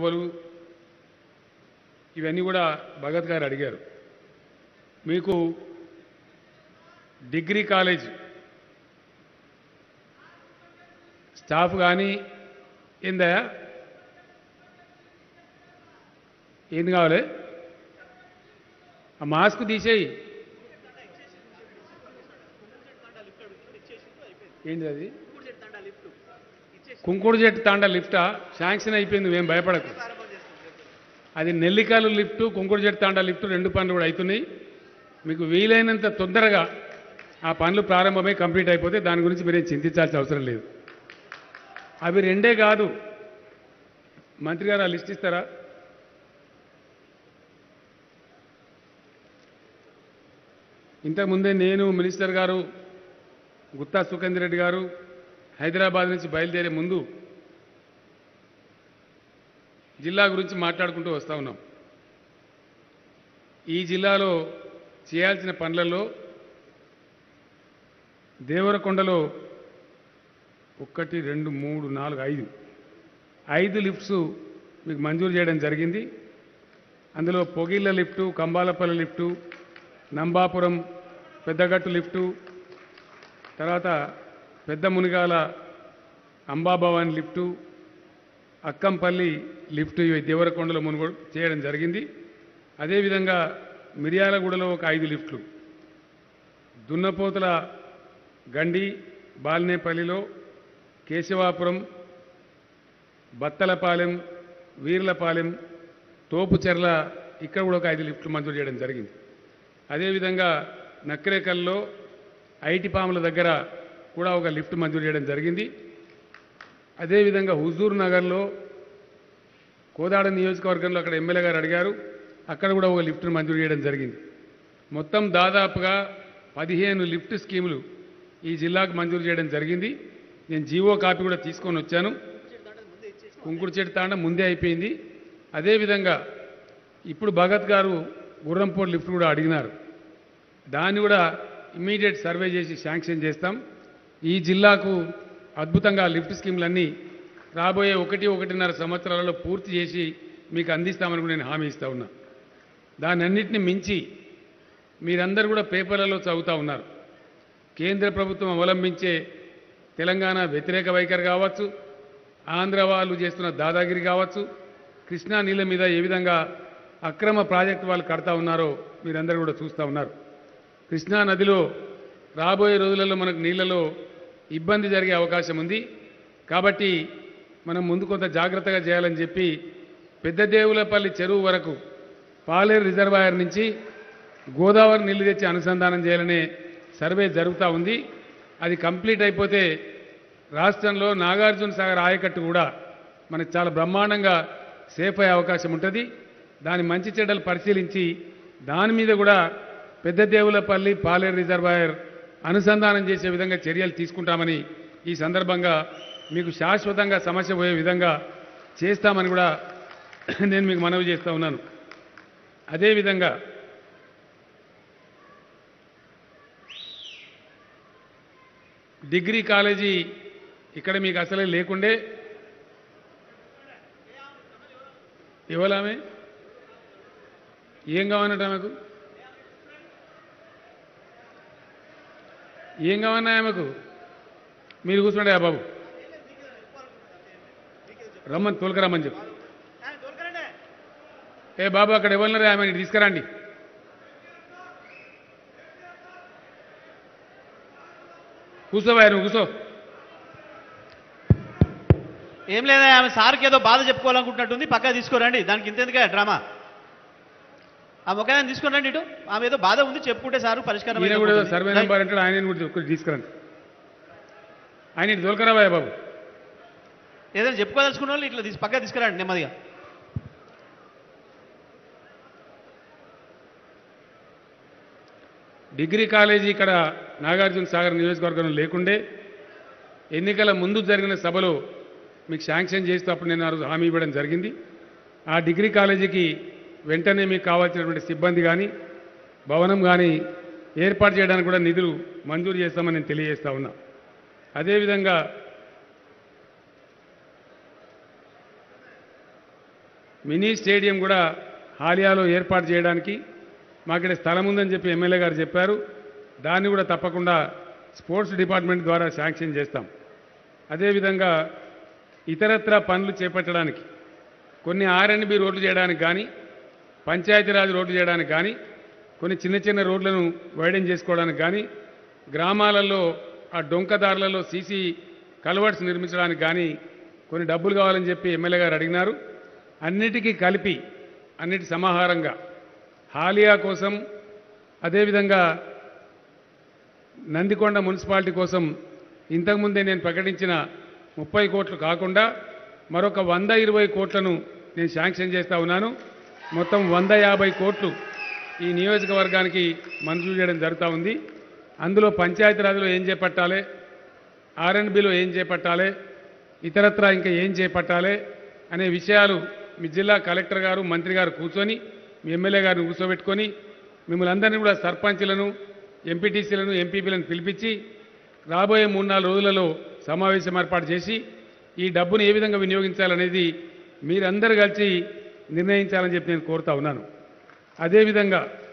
ఎవరు ఇవన్నీ కూడా భగత్ గారు అడిగారు మీకు డిగ్రీ కాలేజ్ స్టాఫ్ కానీ ఏందా ఏంది కావాలి ఆ మాస్క్ తీసేయి ఏంటి అది కుంకుడు చెట్టు తాండా లిఫ్టా శాంక్షన్ అయిపోయింది మేము భయపడకు అది నెల్లికాలు లిఫ్ట్ కుంకుడు చెట్టు తాండా లిఫ్ట్ రెండు పనులు కూడా అవుతున్నాయి మీకు వీలైనంత తొందరగా ఆ పనులు ప్రారంభమై కంప్లీట్ అయిపోతే దాని గురించి మీరేం చింతించాల్సిన అవసరం లేదు అవి రెండే కాదు మంత్రి గారు ఆ లిస్ట్ ఇస్తారా ఇంతకుముందే నేను మినిస్టర్ గారు గుత్తా సుఖేందర్ రెడ్డి గారు హైదరాబాద్ నుంచి బయలుదేరే ముందు జిల్లా గురించి మాట్లాడుకుంటూ వస్తూ ఉన్నాం ఈ జిల్లాలో చేయాల్సిన పనులలో దేవరకొండలో ఒకటి రెండు మూడు నాలుగు ఐదు ఐదు లిఫ్ట్స్ మీకు మంజూరు చేయడం జరిగింది అందులో Pogilla lift Kambalapalli lift Nambapuram Peddagattu lift తర్వాత పెద్ద మునిగాల అంబాభవాని లిఫ్టు అక్కంపల్లి లిఫ్ట్ ఇవి దేవరకొండలో మునుగోడు చేయడం జరిగింది అదేవిధంగా మిర్యాలగూడలో ఒక ఐదు లిఫ్ట్లు దున్నపోతుల గండి బాల్నేపల్లిలో కేశవాపురం బత్తలపాలెం వీర్లపాలెం తోపుచెర్ల ఇక్కడ కూడా ఒక ఐదు లిఫ్ట్లు మంజూరు చేయడం జరిగింది అదేవిధంగా నక్రేకల్లో ఐటి పాముల దగ్గర కూడా ఒక లిఫ్ట్ మంజూరు చేయడం జరిగింది అదేవిధంగా హుజూర్ నగర్లో కోదాడ నియోజకవర్గంలో అక్కడ ఎమ్మెల్యే గారు అడిగారు అక్కడ కూడా ఒక లిఫ్ట్ను మంజూరు చేయడం జరిగింది మొత్తం దాదాపుగా పదిహేను లిఫ్ట్ స్కీములు ఈ జిల్లాకు మంజూరు చేయడం జరిగింది నేను జీవో కాపీ కూడా తీసుకొని వచ్చాను కుంకుడు చెట్టు తాండ ముందే అయిపోయింది అదేవిధంగా ఇప్పుడు భగత్ గారు గుర్రంపూడి లిఫ్ట్ కూడా అడిగినారు దాన్ని కూడా ఇమ్మీడియట్ సర్వే చేసి శాంక్షన్ చేస్తాం ఈ జిల్లాకు అద్భుతంగా లిఫ్ట్ స్కీమ్లన్నీ రాబోయే ఒకటి ఒకటిన్నర సంవత్సరాలలో పూర్తి చేసి మీకు అందిస్తామని కూడా నేను హామీ ఇస్తా ఉన్నా దాని అన్నింటిని మించి మీరందరూ కూడా పేపర్లలో చదువుతూ ఉన్నారు కేంద్ర ప్రభుత్వం అవలంబించే తెలంగాణ వ్యతిరేక వైఖరి కావచ్చు ఆంధ్ర వాళ్ళు చేస్తున్న దాదాగిరి కావచ్చు కృష్ణా నీళ్ళ మీద ఏ విధంగా అక్రమ ప్రాజెక్టు వాళ్ళు కడతా ఉన్నారో మీరందరూ కూడా చూస్తూ ఉన్నారు కృష్ణా నదిలో రాబోయే రోజులలో మనకు నీళ్లలో ఇబ్బంది జరిగే అవకాశం ఉంది కాబట్టి మనం ముందు కొంత జాగ్రత్తగా చేయాలని చెప్పి పెద్దదేవులపల్లి చెరువు వరకు పాలేరు రిజర్వాయర్ నుంచి గోదావరి నీళ్లు తెచ్చి అనుసంధానం చేయాలనే సర్వే జరుగుతూ ఉంది అది కంప్లీట్ అయిపోతే రాష్ట్రంలో నాగార్జున సాగర్ ఆయకట్టు కూడా మనకు చాలా బ్రహ్మాండంగా సేఫ్ అయ్యే అవకాశం ఉంటుంది దాని మంచి చెడ్డలు పరిశీలించి దాని మీద కూడా పెద్దదేవులపల్లి పాలేరు రిజర్వాయర్ అనుసంధానం చేసే విధంగా చర్యలు తీసుకుంటామని ఈ సందర్భంగా మీకు శాశ్వతంగా సమస్య పోయే విధంగా చేస్తామని కూడా నేను మీకు మనవి చేస్తూ ఉన్నాను అదేవిధంగా డిగ్రీ కాలేజీ ఇక్కడ మీకు అసలే లేకుండే ఇవ్వలామే ఏం కావాలన్నట ఆమెకు ఏం కావన్నా ఆమెకు మీరు కూర్చోండి ఆ బాబు రమ్మని తోలుకరమ్మని చెప్పు ఏ బాబు అక్కడ ఇవ్వలేరు ఆమె ఇటు తీసుకురండి కూర్చోవా నువ్వు కూర్చో ఏం లేదా ఆమె సార్కి ఏదో బాధ చెప్పుకోవాలనుకుంటున్నట్టుంది పక్కా తీసుకోరండి దానికి ఇంతెందుకే డ్రామా ఆ మొక్కని తీసుకోరండి ఇటు ఆమె ఏదో బాధ ఉంది చెప్పుకుంటే సారు పరిష్కారం ఈయన కూడా ఏదో అయిపోతుంది. సర్వే నెంబర్ అంటే ఆయన కూడా ఒకటి తీసుకురండి ఆయన ఇటు తోలుకరావా బాబు ఏదైనా చెప్పుకోదలుచుకున్న వాళ్ళు ఇట్లా తీసి పక్కా తీసుకురండి నెమ్మదిగా డిగ్రీ కాలేజీ ఇక్కడ నాగార్జున సాగర్ నియోజకవర్గంలో లేకుండే ఎన్నికల ముందు జరిగిన సభలో మీకు శాంక్షన్ చేస్తూ అప్పుడు నేను ఆ రోజు హామీ ఇవ్వడం జరిగింది ఆ డిగ్రీ కాలేజీకి వెంటనే మీకు కావాల్సినటువంటి సిబ్బంది కానీ భవనం కానీ ఏర్పాటు చేయడానికి కూడా నిధులు మంజూరు చేస్తామని నేను తెలియజేస్తా ఉన్నా అదేవిధంగా మినీ స్టేడియం కూడా హాలియాలో ఏర్పాటు చేయడానికి మాకిక్కడ స్థలం ఉందని చెప్పి ఎమ్మెల్యే గారు చెప్పారు దాన్ని కూడా తప్పకుండా స్పోర్ట్స్ డిపార్ట్మెంట్ ద్వారా శాంక్షన్ చేస్తాం అదేవిధంగా ఇతరత్ర పనులు చేపట్టడానికి కొన్ని ఆర్ఎండ్బి రోడ్లు చేయడానికి కానీ పంచాయతీరాజ్ రోడ్లు చేయడానికి కానీ కొన్ని చిన్న చిన్న రోడ్లను వైడెన్ చేసుకోవడానికి కానీ గ్రామాలలో ఆ డొంకదారులలో సీసీ కల్వర్ట్స్ నిర్మించడానికి కానీ కొన్ని డబ్బులు కావాలని చెప్పి ఎమ్మెల్యే గారు అడిగినారు అన్నిటికీ కలిపి అన్నిటి సమాహారంగా హాలియా కోసం అదేవిధంగా నందికొండ మున్సిపాలిటీ కోసం ఇంతకుముందే నేను ప్రకటించిన ముప్పై కోట్లు కాకుండా మరొక వంద ఇరవై కోట్లను నేను శాంక్షన్ చేస్తా ఉన్నాను మొత్తం వంద యాభై కోట్లు ఈ నియోజకవర్గానికి మంజూరు చేయడం జరుగుతూ ఉంది అందులో పంచాయతీరాజ్లో ఏం చేపట్టాలి ఆర్ఎండ్బిలో ఏం చేపట్టాలి ఇతరత్రా ఇంకా ఏం చేపట్టాలి అనే విషయాలు మీ జిల్లా కలెక్టర్ గారు మంత్రి గారు కూర్చొని మీ ఎమ్మెల్యే గారిని కూర్చోబెట్టుకొని మిమ్మల్ని అందరినీ కూడా సర్పంచ్లను ఎంపీటీసీలను ఎంపీపీలను పిలిపించి రాబోయే మూడు నాలుగు రోజులలో సమావేశం ఏర్పాటు చేసి ఈ డబ్బును ఏ విధంగా వినియోగించాలనేది మీరందరూ కలిసి నిర్ణయించాలని చెప్పి నేను కోరుతా ఉన్నాను అదేవిధంగా